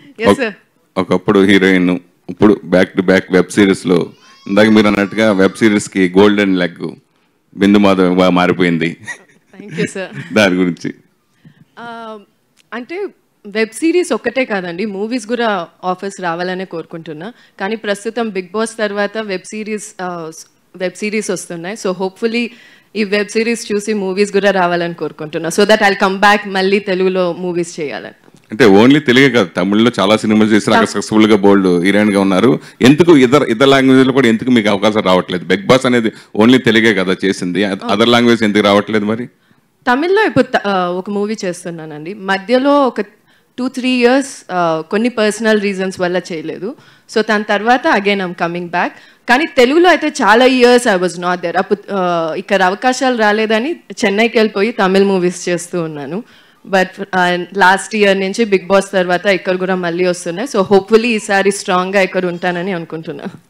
yes sir ఒకప్పుడు heroine ఇప్పుడు back to back web సిరీస్లో ఇందాక మీరు అన్నట్టుగా వెబ్ సిరీస్కి గోల్డెన్ లెగ్ బిందు మాధవ్ బాగా మారిపోయింది థ్యాంక్ యూ సార్ దాని గురించి అంటే వెబ్ సిరీస్ ఒక్కటే కాదండి మూవీస్ కూడా ఆఫర్స్ రావాలనే కోరుకుంటున్నా కానీ ప్రస్తుతం బిగ్ బాస్ తర్వాత వెబ్ సిరీస్ వెబ్ సిరీస్ వస్తున్నాయి సో హోప్ఫుల్లీ ఈ వెబ్ సిరీస్ చూసి మూవీస్ కూడా రావాలని కోరుకుంటున్నా so that I come back మళ్ళీ తెలుగులో మూవీస్ చేయాలని అంటే ఓన్లీ తెలుగే కాదు తమిళ్లో చాలా సినిమాలు చేసి అక్కడ సక్సెస్ఫుల్ గా బోల్డ్ హీరోయిన్ గా ఉన్నారు ఎందుకు ఇతర ఇతర లాంగ్వేజ్ లో కూడా ఎందుకు మీకు అవకాశం రావట్లేదు బిగ్ బాస్ అనేది ఓన్లీ తెలుగే కదా చేసింది అదర్ లాంగ్వేజ్ ఎందుకు రావట్లేదు మరి తమిళ్లో ఇప్పుడు త- ఆ, ఒక మూవీ చేస్తున్నానండి మధ్యలో ఒక టూ త్రీ ఇయర్స్ కొన్ని పర్సనల్ రీజన్స్ వల్ల చేయలేదు సో దాని తర్వాత అగైన్ ఐమ్ కమింగ్ బ్యాక్ కానీ తెలుగులో అయితే చాలా years I was not there అప్పుడు ఆ, ఇక్కడ అవకాశాలు రాలేదని చెన్నైకి వెళ్ళిపోయి తమిళ్ మూవీస్ చేస్తూ ఉన్నాను బట్ లాస్ట్ ఇయర్ నుంచి బిగ్ బాస్ తర్వాత ఇక్కడ కూడా మళ్ళీ వస్తున్నాయి సో హోప్ఫుల్లీ ఈసారి స్ట్రాంగ్గా ఇక్కడ ఉంటానని అనుకుంటున్నాను